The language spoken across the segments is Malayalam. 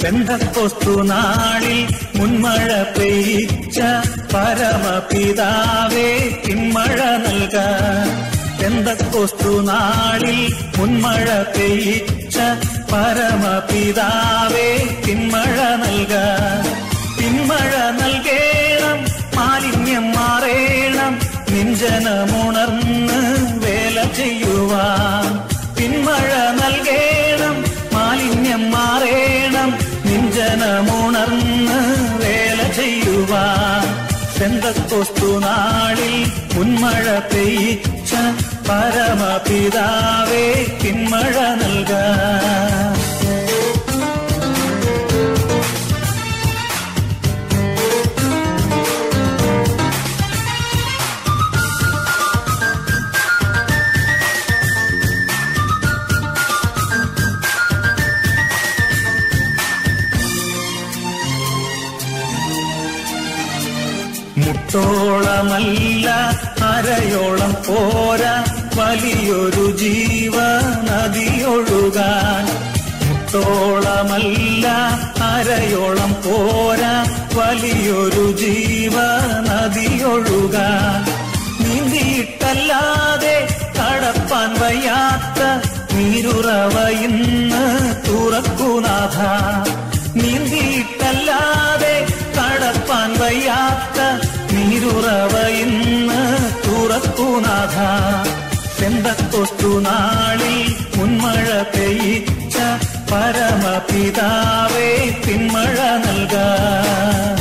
പെന്തക്കൊസ്തു നാളിൽ മുൻമഴ പെയ്ച്ച പരമപിതാവേ പിന്മഴ നൽകാൻ പെന്തക്കൊസ്തു നാളിൽ മുൻമഴ പെയ്ച്ച പരമപിതാവേ പിന്മഴ നൽകാൻ പിന്മഴ നൽകേണം മാലിന്യം മാറേണം നിഞ്ചനമുണർന്ന് വേല ചെയ്യുവാൻ പിന്മഴ നൽകേണം മാലിന്യം മാറേണം നിഞ്ചനമുണർന്ന് വേല ചെയ്യുവാൻ പെന്തക്കൊസ്തു നാളിൽ മുൻമഴ പെയ്ച്ച പരമപിതാവേ പിന്മഴ നൽകാൻ മുട്ടോളമല്ല അരയോളം പോരാ വലിയൊരു ജീവ നദിയൊഴുകാൻ മുട്ടോളമല്ല അരയോളം പോരാ വലിയൊരു ജീവ നദിയൊഴുകാൻ നീന്തിയിട്ടല്ലാതെ കടപ്പാൻ വയ്യാത്ത നീരുറവ ഇന്ന് തുറക്കുനാഥ നീന്തിയിട്ടല്ലാതെ കടപ്പാൻ വയ്യാത്ത നീരുറവ ഇന്ന് തുറക്കുനാഥ പെന്തക്കൊസ്തു നാളിൽ മുൻമഴ പെയ്ച്ച പരമപിതാവേ പിന്മഴ നൽകാൻ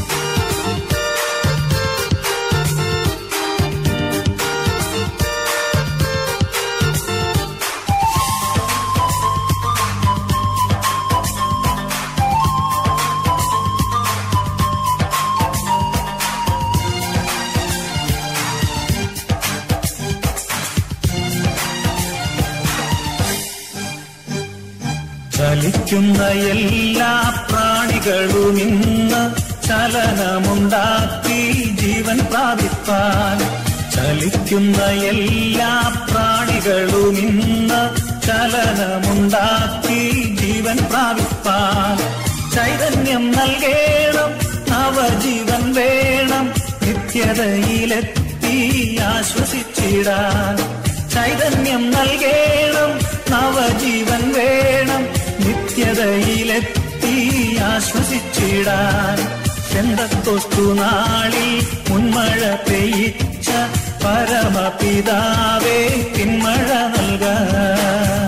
ചലിക്കുന്ന എല്ലാ പ്രാണികളും ഇന്ന് ചലനമുണ്ടാക്കി ജീവൻ പ്രാപിപ്പാൻ ചലിക്കുന്ന എല്ലാ പ്രാണികളും ഇന്ന് ചലനമുണ്ടാക്കി ജീവൻ പ്രാപിപ്പാൻ ചൈതന്യം നൽകേണം നവജീവൻ വേണം നിത്യതയിലെത്തി ആശ്വസിച്ചിടാൻ ചൈതന്യം നൽകേണം നവജീവൻ വേണം നിത്യതയിലെത്തി ആശ്വസിച്ചിടാൻ എന്തൊത്തു നാളിൽ മുൻമഴ പെയ്ച്ച പരമപിതാവേ പിന്മഴ നൽകാൻ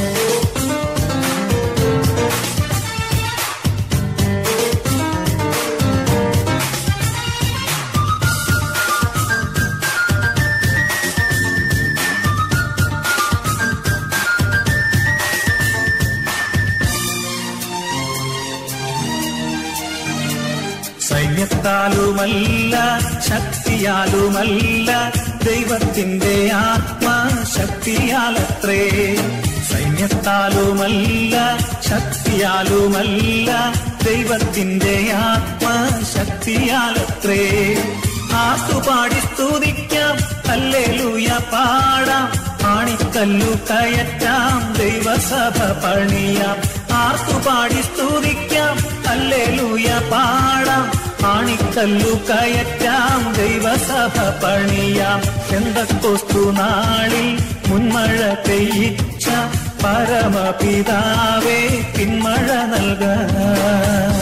സൈന്യത്താലുമല്ല ശക്തിയാലുമല്ല ദൈവത്തിന്റെ ആത്മാശക്തിയാലത്രേ സൈന്യത്താലുമല്ല ശക്തിയാലുമല്ല ദൈവത്തിന്റെ ആത്മാശക്തിയാലത്രേ ആർത്തുപാടി സ്തുതിക്കാം അല്ലേലൂയ പാടാം ആണിക്കല്ലു കയറ്റാം ദൈവസഭ പണിയാം ആർത്തുപാടി സ്തുതിക്കാം അല്ലേലൂയ പാടാം ആണിക്കല്ലു കയറ്റാം ദൈവസഭ പണിയാം എന്തൊക്കൊസ്തു നാളിൽ മുൻമഴ പെയ്ച്ച പരമപിതാവേ പിന്മഴ നൽകാം